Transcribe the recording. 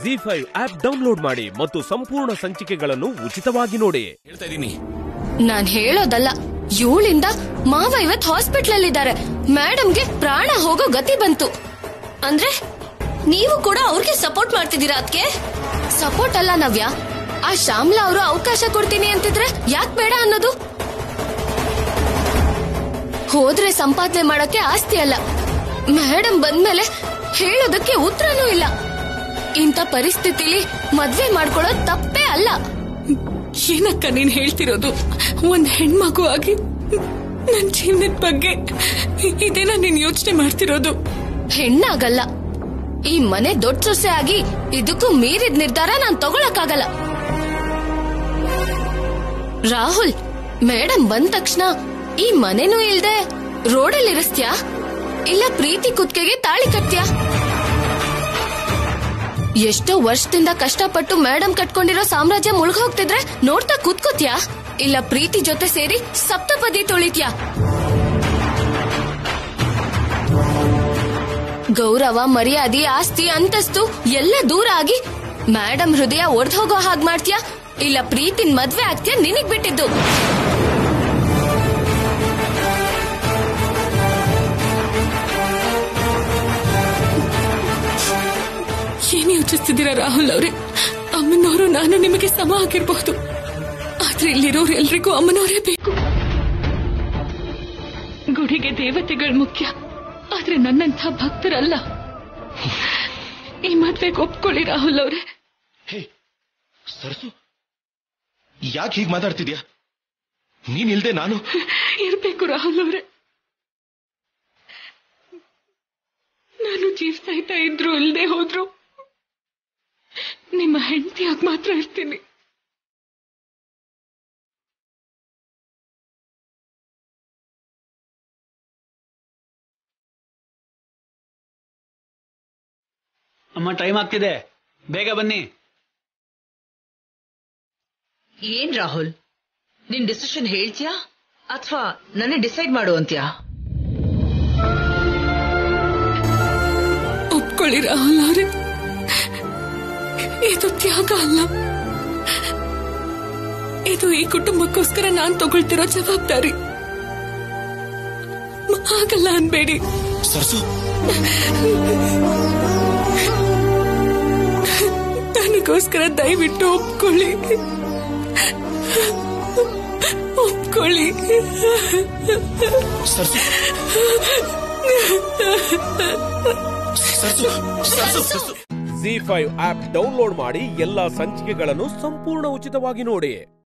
G five app download ಮಾಡಿ ಮತ್ತು ಸಂಪೂರ್ಣ ಸಂಚಿಕೆಗಳನ್ನು ಉಚಿತವಾಗಿ ನೋಡಿ ಹೇಳ್ತಾ ಇದೀನಿ ನಾನ್ ಹೇಳೋದಲ್ಲ ಇವಳಿಂದ ಮಾವ ಇವತ್ ಹಾಸ್ಪಿಟಲ್ ಇದ್ದಾರೆ ಮೇಡಮ್ಗೆ ಪ್ರಾಣ ಹೋಗೋ ಗತಿ ಬಂತು ಅಂದ್ರೆ ನೀವು ಕೂಡ ಅವ್ರಿಗೆ ಸಪೋರ್ಟ್ ಮಾಡ್ತಿದ್ದೀರಾ ಅದಕ್ಕೆ ಸಪೋರ್ಟ್ ಅಲ್ಲ ನವ್ಯ ಆ ಶ್ಯಾಮ್ಲಾ ಅವರು ಅವಕಾಶ ಕೊಡ್ತೀನಿ ಅಂತಿದ್ರೆ ಯಾಕ್ ಬೇಡ ಅನ್ನೋದು ಹೋದ್ರೆ ಸಂಪಾದನೆ ಮಾಡಕ್ಕೆ ಆಸ್ತಿ ಅಲ್ಲ ಮೇಡಮ್ ಬಂದ್ಮೇಲೆ ಹೇಳೋದಕ್ಕೆ ಉತ್ತರನೂ ಇಲ್ಲ ಇಂಥ ಪರಿಸ್ಥಿತಿಲಿ ಮದ್ವೆ ಮಾಡ್ಕೊಳ್ಳೋದ್ ತಪ್ಪೇ ಅಲ್ಲ ಏನಕ್ಕ ನೀನ್ ಹೇಳ್ತಿರೋದು ಒಂದ್ ಹೆಣ್ಮಗು ಆಗಿ ನನ್ ಜೀವನದ ಬಗ್ಗೆ ಇದೇನ ನೀನ್ ಯೋಚನೆ ಮಾಡ್ತಿರೋದು ಹೆಣ್ಣಾಗಲ್ಲ ಈ ಮನೆ ದೊಡ್ಡ ಸೊಸೆ ಆಗಿ ಇದಕ್ಕೂ ಮೀರಿದ ನಿರ್ಧಾರ ನಾನ್ ತಗೊಳಕ್ಕಾಗಲ್ಲ ರಾಹುಲ್ ಮೇಡಮ್ ಬಂದ ತಕ್ಷಣ ಈ ಮನೆನೂ ಇಲ್ದೆ ರೋಡಲ್ಲಿ ಇರಿಸ್ತ್ಯಾ ಇಲ್ಲ ಪ್ರೀತಿ ಕುತ್ತಿಗೆಗೆ ತಾಳಿ ಕಟ್ತ್ಯಾ ಎಷ್ಟೋ ವರ್ಷದಿಂದ ಕಷ್ಟಪಟ್ಟು ಮೇಡಮ್ ಕಟ್ಕೊಂಡಿರೋ ಸಾಮ್ರಾಜ್ಯ ಮುಳುಗ್ ಹೋಗ್ತಿದ್ರೆ ನೋಡ್ತಾ ಕೂತ್ಕೋತ್ಯಾ ಇಲ್ಲ ಪ್ರೀತಿ ಜೊತೆ ಸೇರಿ ಸಪ್ತಪದಿ ತೊಳಿತ್ಯಾ ಗೌರವ ಮರ್ಯಾದೆ ಆಸ್ತಿ ಅಂತಸ್ತು ಎಲ್ಲ ದೂರ ಆಗಿ ಮೇಡಮ್ ಹೃದಯ ಒಡ್ದ್ ಹೋಗೋ ಹಾಗ್ ಮಾಡ್ತೀಯಾ ಇಲ್ಲ ಪ್ರೀತಿನ್ ಮದ್ವೆ ಆಗ್ತೀಯಾ ನಿನಗ್ ಬಿಟ್ಟಿದ್ದು ಏನ್ ಯೋಚಿಸ್ತಿದ್ದೀರಾ ರಾಹುಲ್ ಅವ್ರೆ ಅಮ್ಮನವರು ನಾನು ನಿಮಗೆ ಸಮ ಆಗಿರ್ಬಹುದು ಆದ್ರೆ ಇಲ್ಲಿರೋರು ಎಲ್ರಿಗೂ ಅಮ್ಮನವರೇ ಬೇಕು ಗುಡಿಗೆ ದೇವತೆಗಳು ಮುಖ್ಯ ಆದ್ರೆ ನನ್ನಂಥ ಭಕ್ತರಲ್ಲ ಈ ಮದ್ವೆಗೆ ಒಪ್ಕೊಳ್ಳಿ ರಾಹುಲ್ ಅವ್ರೆ ಹೇ ಸರ್ಸು ಯಾಕೆ ಹೀಗ್ ಮಾತಾಡ್ತಿದ್ಯಾ ನೀನ್ ಇಲ್ದೆ ನಾನು ಇರ್ಬೇಕು ರಾಹುಲ್ ಅವ್ರೆ ನಾನು ಜೀವ ಸಾಯ್ತಾ ಇದ್ರು ಇಲ್ದೆ ಹೋದ್ರು ನಿಮ್ಮ ಹೆಂಡತಿಯಾಗಿ ಮಾತ್ರ ಇರ್ತೀನಿ ಅಮ್ಮ ಟೈಮ್ ಆಗ್ತಿದೆ ಬೇಗ ಬನ್ನಿ ಏನ್ ರಾಹುಲ್ ನಿನ್ ಡಿಸಿಷನ್ ಹೇಳ್ತೀಯಾ ಅಥವಾ ನನಗೆ ಡಿಸೈಡ್ ಮಾಡು ಅಂತ್ಯಾ ಒಪ್ಕೊಳ್ಳಿ ರಾಹುಲ್ ಅವರೇ ಇದು ತ್ಯಾಗ ಅಲ್ಲ ಇದು ಈ ಕುಟುಂಬಕ್ಕೋಸ್ಕರ ನಾನ್ ತಗೊಳ್ತಿರೋ ಜವಾಬ್ದಾರಿ ಆಗಲ್ಲ ಅನ್ಬೇಡಿ ಸರ್ಸು ನನಗೋಸ್ಕರ ದಯವಿಟ್ಟು ಒಪ್ಕೊಳ್ಳಿ ಒಪ್ಕೊಳ್ಳಿ ಸರ್ಸು ಸರ್ಸು ಸರ್ಸು ಸರ್ಸು ಜಿ ಫೈವ್ ಆಪ್ ಡೌನ್ಲೋಡ್ ಮಾಡಿ ಎಲ್ಲಾ ಸಂಚಿಕೆಗಳನ್ನು ಸಂಪೂರ್ಣ ಉಚಿತವಾಗಿ ನೋಡಿ